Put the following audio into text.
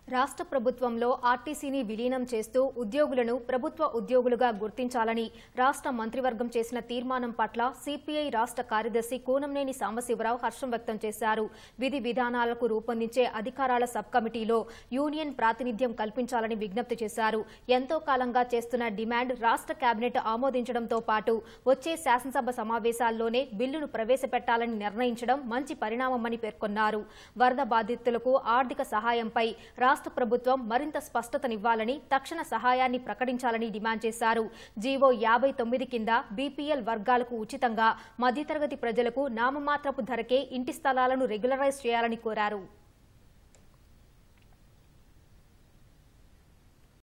రాష్ట్ర ప్రభుత్వంలో ఆర్టీసీని విలీనం చేస్తూ ఉద్యోగులను ప్రభుత్వ ఉద్యోగులుగా గుర్తించాలని రాష్ట్ర మంత్రివర్గం చేసిన తీర్మానం పట్ల సిపిఐ రాష్ట్ర కార్యదర్శి కూనంనేని సాంబశివరావు హర్షం వ్యక్తం చేశారు విధి విధానాలకు రూపొందించే అధికారాల సబ్ కమిటీలో యూనియన్ ప్రాతినిధ్యం కల్పించాలని విజ్ఞప్తి చేశారు ఎంతో కాలంగా చేస్తున్న డిమాండ్ రాష్ట్ర కేబినెట్ ఆమోదించడంతో పాటు వచ్చే శాసనసభ సమావేశాల్లోనే బిల్లును ప్రవేశపెట్టాలని నిర్ణయించడం మంచి పరిణామమని పేర్కొన్నారు వరద బాధితులకు ఆర్థిక సహాయంపై రాష్ట్ర ప్రభుత్వం మరింత స్పష్టతనివ్వాలని తక్షణ సహాయాన్ని ప్రకటించాలని డిమాండ్ చేశారు జీవో యాభై తొమ్మిది కింద బీపీఎల్ వర్గాలకు ఉచితంగా మధ్యతరగతి ప్రజలకు నామమాత్రపు ధరకే ఇంటి స్థలాలను రెగ్యులరైజ్ చేయాలని కోరారు